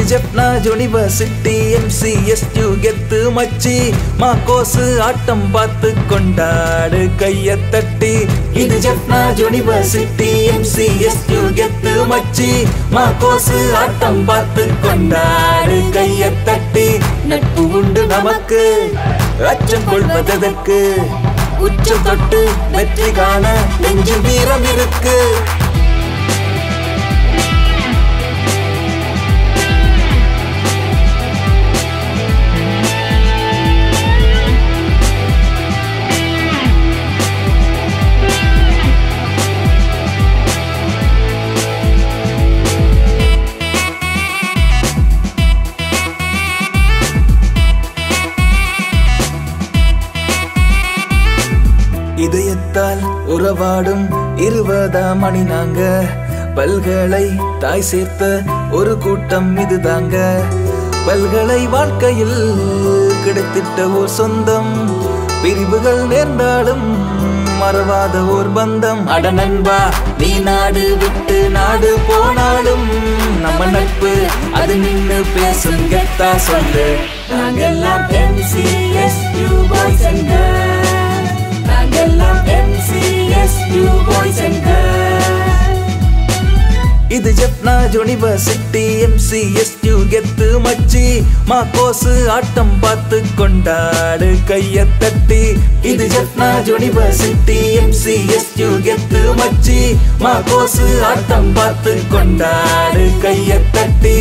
இது Jaffna university MCSU கெத்து மச்சி மா கோசு ஆட்டம் பார்த்து கொண்டாடு கைய தட்டி இது ஜெப்னா யூனிவர்சிட்டி எம்சிஎஸ்யூ கெத்து மச்சி மா கோசு ஆட்டம் பார்த்து கொண்டாடு கைய தட்டி நட்பு உண்டு நமக்கு அச்சம் கொள்வதற்கு உச்சம் தொட்டு வெற்றி காண நெஞ்சு வீரம் இருக்கு இதயத்தால் உறவாடும் இருபதாம் மணி நாங்க பல்களை தாய் சேர்த்த ஒரு கூட்டம் இதுதாங்க பல்கலை வாழ்க்கையில் கிடைத்திட்ட ஓர் சொந்தம் பிரிவுகள் நேர்ந்தாலும் மறவாத ஓர் பந்தம் அட நண்பா நீ நாடு விட்டு நாடு போனாலும் நம்ம நட்பு அது நின்னு பேசும் கெத்தா சொல்லு நாங்கெல்லாம் MCSU boys and girls நாங்கெல்லாம் MCSU boys and girls இது ஜெப்னா யூனிவர்சிட்டி எம்சிஎஸ்யூ கெத்து மச்சி மா கோசு ஆட்டம் பார்த்து கொண்டாடு கைய தட்டி இது ஜெப்னா யூனிவர்சிட்டி எம்சிஎஸ்யூ கெத்து மச்சி மா கோசு ஆட்டம் பார்த்து கொண்டாடு கைய தட்டி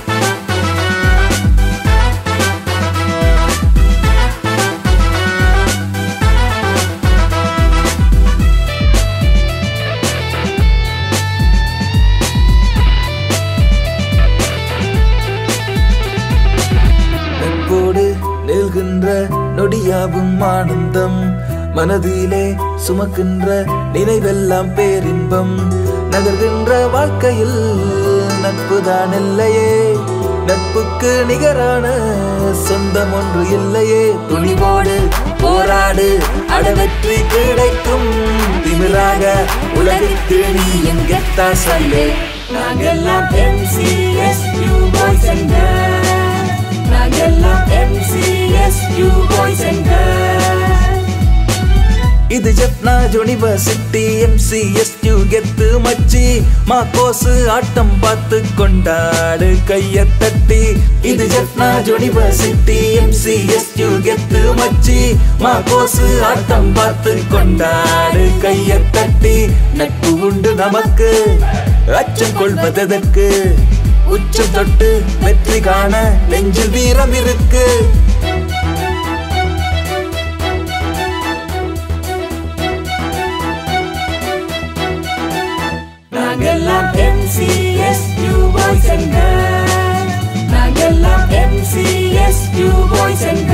நட்போடு நெல்கின்ற நொடியாவும் ஆனந்தம் மனதிலே சுமக்கின்ற நினைவெல்லாம் பேரின்பம் நகர்கின்ற வாழ்க்கையில் நட்புதான் இல்லையே நட்புக்கு நிகரான சொந்தம் ஒன்று இல்லையே துணிவோடு போராடு அடவெற்றி கிடைக்கும் திமிராக உலகிற்கு நீ எங்கெத்தா சொல்லு நாங்கெல்லாம் MCSU boys and girls நாங்கெல்லாம் MCSU boys and girls இது ஜெப்னா யூனிவர்சிட்டி எம்சிஎஸ்யூ கெத்து மச்சி மா கோசு ஆட்டம் பார்த்து கொண்டாடு கைய தட்டி இது ஜெப்னா யூனிவர்சிட்டி எம்சிஎஸ்யூ கெத்து மச்சி மா கோசு ஆட்டம் பார்த்து கொண்டாடு கைய தட்டி நட்பு உண்டு நமக்கு அச்சம் கொள்வதற்கு உச்சம் தொட்டு வெற்றி காண நெஞ்சில் வீரம் இருக்கு நாங்கெல்லாம் MCSU boys and girls நாங்கெல்லாம் MCSU boys and